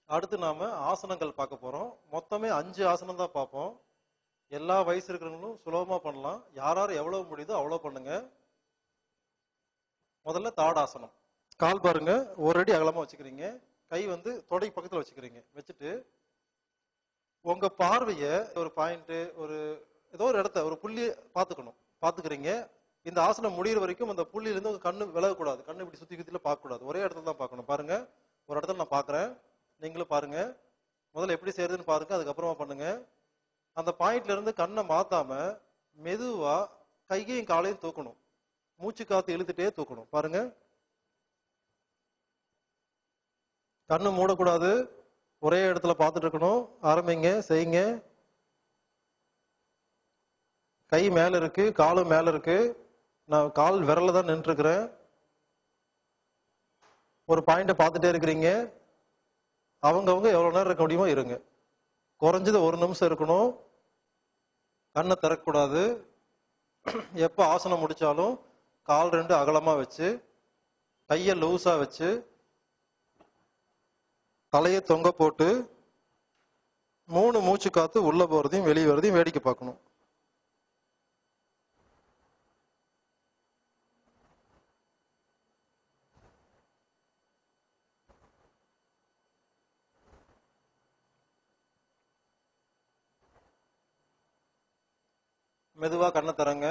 அடுத்து நாம ஆசனங்கள் பார்க்க போறோம் மொத்தமே அஞ்சு ஆசனம் தான் பார்ப்போம் எல்லா வயசு இருக்கிறவங்களும் சுலபமா பண்ணலாம் யார் யார் எவ்வளவு முடியுதோ அவ்வளவு பண்ணுங்க முதல்ல தாடாசனம் கால் பாருங்க ஒரு அடி அகலமா வச்சுக்கிறீங்க கை வந்து தொடை பக்கத்துல வச்சுக்கிறீங்க வச்சுட்டு உங்க பார்வைய ஒரு பாயிண்ட் ஒரு ஏதோ ஒரு இடத்த ஒரு புள்ளி பார்த்துக்கணும் பார்த்துக்கிறீங்க இந்த ஆசனம் முடியிற வரைக்கும் அந்த புள்ளியில இருந்து உங்க கண்ணு விலகக்கூடாது கண்ணு இப்படி சுத்தி சுத்தில பார்க்க கூடாது ஒரே இடத்துல தான் பார்க்கணும் பாருங்க ஒரு இடத்துல நான் பார்க்கறேன் நீங்களும் பாருங்க முதல்ல எப்படி செய்யறதுன்னு பாருங்க அதுக்கப்புறமா பண்ணுங்க அந்த பாயிண்ட்ல இருந்து கண்ணை மாத்தாம மெதுவா கையையும் காலையும் தூக்கணும் மூச்சு காத்து இழுத்துட்டே தூக்கணும் பாருங்க கண்ணு மூடக்கூடாது ஒரே இடத்துல பார்த்துட்டு இருக்கணும் ஆரம்பிங்க செய்யுங்க கை மேல இருக்கு காலும் மேல இருக்கு நான் கால் விரல்ல தான் நின்று இருக்கிறேன் ஒரு பாயிண்ட பார்த்துட்டே இருக்கிறீங்க அவங்கவங்க எவ்வளவு நேரம் இருக்க முடியுமோ இருங்க குறைஞ்சது ஒரு நிமிஷம் இருக்கணும் கண்ணை திறக்கக்கூடாது எப்போ ஆசனம் முடிச்சாலும் கால் ரெண்டு அகலமா வச்சு கையை லூஸா வச்சு தலையை தொங்க போட்டு மூணு மூச்சு காத்து உள்ள போறதையும் வெளியே வரதையும் வேடிக்கை பார்க்கணும் மெதுவா கண்ணை திறங்க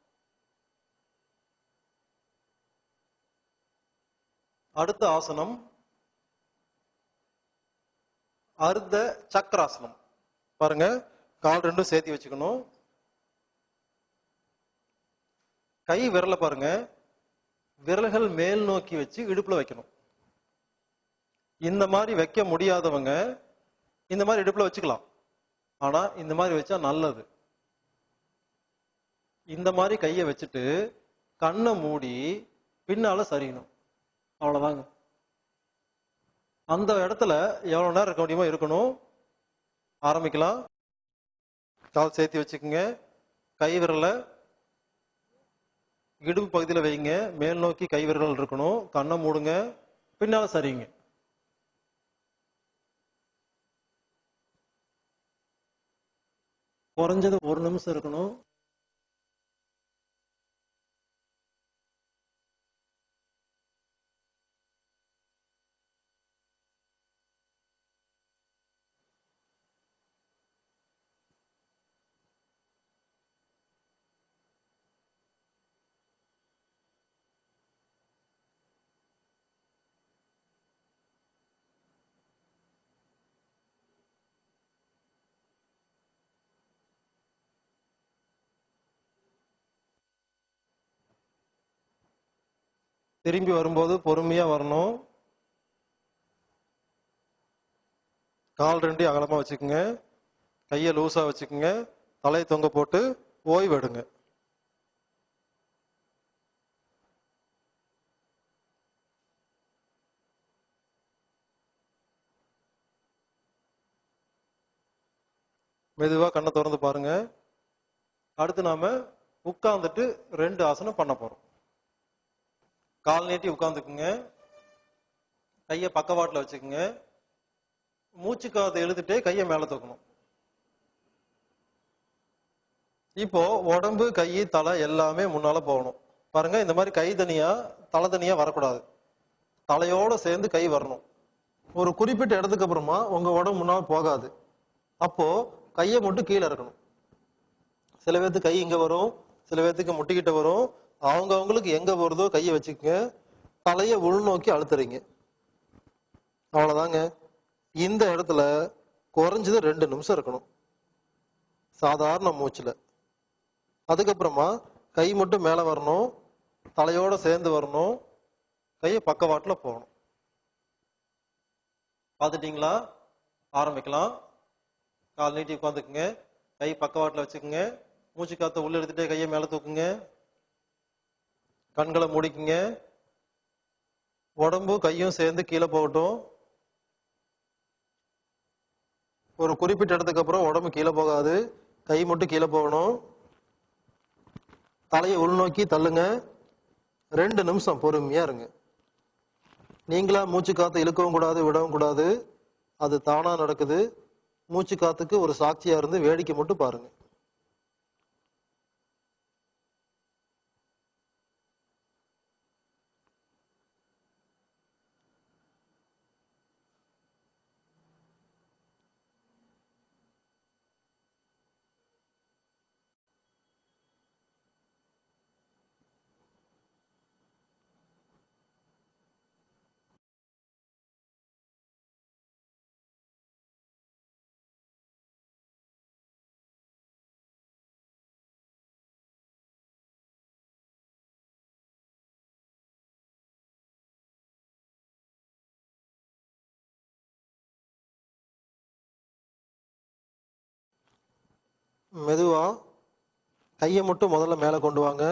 அடுத்த ஆசனம் அர்த்த சக்கராசனம் பாருங்க கால் ரெண்டும் சேர்த்து வச்சுக்கணும் கை விரல பாருங்க விரல்கள் மேல் நோக்கி வச்சு இடுப்புல வைக்கணும் இந்த மாதிரி வைக்க முடியாதவங்க இந்த மாதிரி இடுப்புல வச்சுக்கலாம் ஆனா இந்த மாதிரி வச்சா நல்லது இந்த மாதிரி கையை வச்சுட்டு கண்ணை மூடி பின்னால சரியணும் அவ்வளவுதாங்க அந்த இடத்துல எவ்வளவு நேரம் இருக்க முடியுமோ இருக்கணும் ஆரம்பிக்கலாம் கால் சேர்த்து வச்சுக்கோங்க கை விரல இடுப்பு பகுதியில் வைங்க மேல் நோக்கி கை விரல் இருக்கணும் கண்ணை மூடுங்க பின்னால சரிங்க குறைஞ்சது ஒரு நிமிஷம் இருக்கணும் திரும்பி வரும்போது பொறுமையா வரணும் கால் ரெண்டையும் அகலமா வச்சுக்கோங்க கையை லூஸா வச்சுக்கோங்க தலையை தொங்க போட்டு ஓய்வு எடுங்க மெதுவா கண்ணை திறந்து பாருங்க அடுத்து நாம உட்கார்ந்துட்டு ரெண்டு ஆசனம் பண்ண போறோம் கால் நீட்டி உட்காந்துக்குங்க கையை பக்கவாட்டில் வச்சுக்கோங்க மூச்சு காத்து இழுத்துட்டே கையை மேல தூக்கணும் இப்போ உடம்பு கை தலை எல்லாமே முன்னால போகணும் பாருங்க இந்த மாதிரி கை தனியா தலை தனியா வரக்கூடாது தலையோட சேர்ந்து கை வரணும் ஒரு குறிப்பிட்ட இடத்துக்கு அப்புறமா உங்க உடம்பு முன்னால் போகாது அப்போ கையை மட்டும் கீழே இருக்கணும் சில பேர்த்துக்கு கை இங்க வரும் சில பேர்த்துக்கு முட்டிக்கிட்ட வரும் அவங்க அவங்களுக்கு எங்க வருதோ கையை வச்சுக்கோங்க தலையை உள்நோக்கி அழுத்துறீங்க அவ்வளவுதாங்க இந்த இடத்துல குறைஞ்சது ரெண்டு நிமிஷம் இருக்கணும் சாதாரண மூச்சுல அதுக்கப்புறமா கை மட்டும் மேல வரணும் தலையோட சேர்ந்து வரணும் கையை பக்கவாட்டுல போகணும் பார்த்துட்டீங்களா ஆரம்பிக்கலாம் கால் நீட்டி உட்காந்துக்குங்க கை பக்கவாட்டுல வச்சுக்கோங்க மூச்சு காத்த உள்ள எடுத்துட்டே கையை மேல தூக்குங்க கண்களை மூடிக்குங்க உடம்பு கையும் சேர்ந்து கீழே போகட்டும் ஒரு குறிப்பிட்ட இடத்துக்கு அப்புறம் உடம்பு கீழே போகாது கை மட்டும் கீழே போகணும் தலையை உள்நோக்கி தள்ளுங்க ரெண்டு நிமிஷம் பொறுமையா இருங்க நீங்களா மூச்சு காத்து இழுக்கவும் கூடாது விடவும் கூடாது அது தானா நடக்குது மூச்சு காத்துக்கு ஒரு சாட்சியா இருந்து வேடிக்கை மட்டும் பாருங்க மெதுவா கையை மட்டும் முதல்ல மேலே கொண்டு வாங்க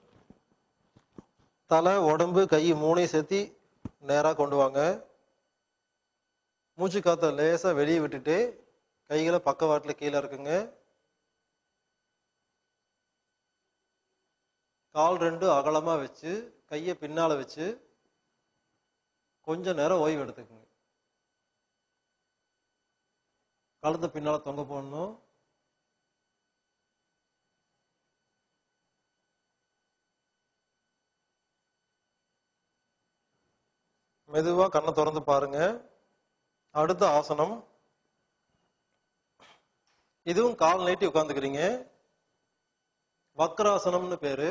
தலை உடம்பு கை மூணையும் சேர்த்தி நேராக கொண்டு வாங்க மூச்சு காத்த லேசா வெளியே விட்டுட்டு கைகளை பக்கவாட்டில் கீழே இருக்குங்க கால் ரெண்டு அகலமா வச்சு கையை பின்னால வச்சு கொஞ்ச நேரம் ஓய்வு எடுத்துக்கோங்க கழுத்தை பின்னால தொங்க போடணும் மெதுவா கண்ணை திறந்து பாருங்க அடுத்த ஆசனம் இதுவும் கால் நீட்டி உட்காந்துக்கிறீங்க வக்ராசனம்னு பேரு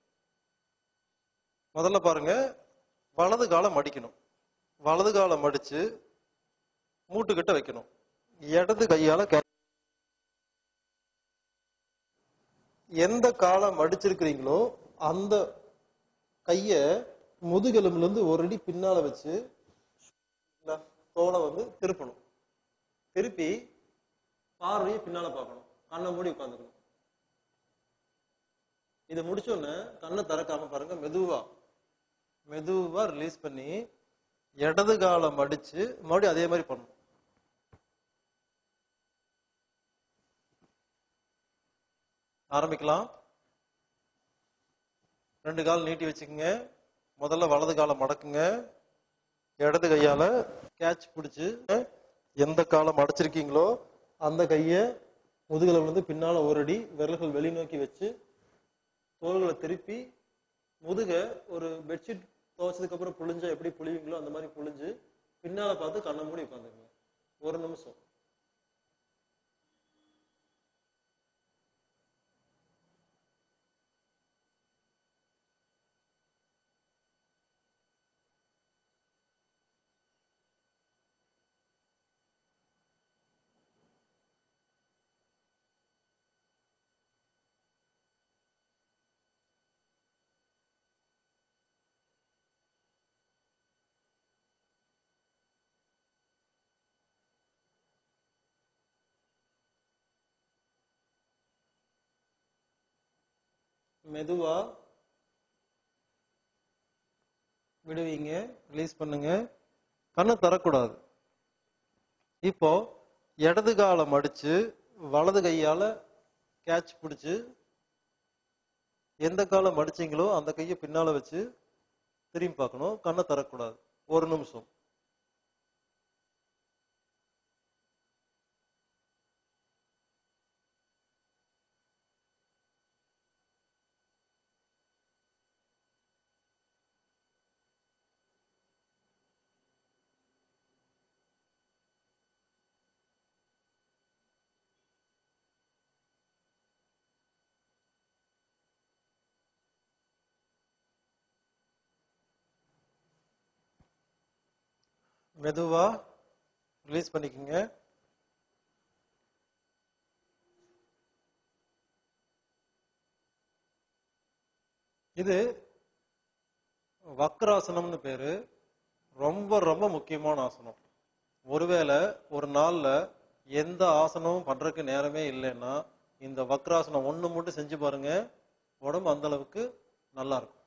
முதல்ல பாருங்க வலது காலை மடிக்கணும் வலது காலை மடிச்சு மூட்டுக்கிட்ட வைக்கணும் இடது கையால கே- எந்த காலை மடிச்சிருக்கிறீங்களோ அந்த கைய முதுகெலும்புல இருந்து ஒரு அடி பின்னால வச்சு இல்ல, தோலை வந்து திருப்பணும் திருப்பி பார்வையை பின்னால பார்க்கணும் கண்ணை மூடி உட்காந்துக்கணும் இதை முடிச்ச உடனே கண்ணை திறக்காம பாருங்க மெதுவா மெதுவா ரிலீஸ் பண்ணி இடது காலை மடிச்சு மறுபடியும் அதே மாதிரி பண்ணணும் ஆரம்பிக்கலாம் ரெண்டு கால் நீட்டி வச்சுக்கோங்க முதல்ல வலது காலை மடக்குங்க இடது கையால கேட்ச் பிடிச்சு எந்த காலை மடச்சிருக்கீங்களோ அந்த கைய முதுகுல வந்து பின்னால ஒரு அடி விரல்கள் வெளிநோக்கி வச்சு தோள்களை திருப்பி முதுக ஒரு பெட்ஷீட் துவைச்சதுக்கு அப்புறம் புழிஞ்சா எப்படி புழிவீங்களோ அந்த மாதிரி புழிஞ்சு பின்னால பார்த்து கண்ணை மூடி உட்காந்துருங்க ஒரு நிமிஷம் மெதுவா விடுவீங்க ரிலீஸ் பண்ணுங்க கண்ணை தரக்கூடாது இப்போ இடது காலை மடிச்சு வலது கையால கேட்ச் பிடிச்சு எந்த காலை மடிச்சீங்களோ அந்த கையை பின்னால வச்சு திரும்பி பார்க்கணும் கண்ணை தரக்கூடாது ஒரு நிமிஷம் மெதுவா ரிலீஸ் பண்ணிக்கோங்க இது வக்ராசனம்னு பேரு ரொம்ப ரொம்ப முக்கியமான ஆசனம் ஒருவேளை ஒரு நாள்ல எந்த ஆசனமும் பண்றதுக்கு நேரமே இல்லைன்னா இந்த வக்ராசனம் ஒண்ணு மட்டும் செஞ்சு பாருங்க உடம்பு அந்த அளவுக்கு நல்லா இருக்கும்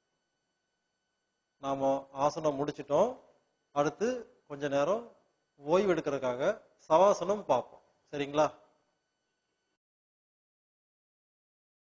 நாம ஆசனம் முடிச்சிட்டோம் அடுத்து கொஞ்ச நேரம் ஓய்வு எடுக்கிறதுக்காக சவாசனம் பார்ப்போம் சரிங்களா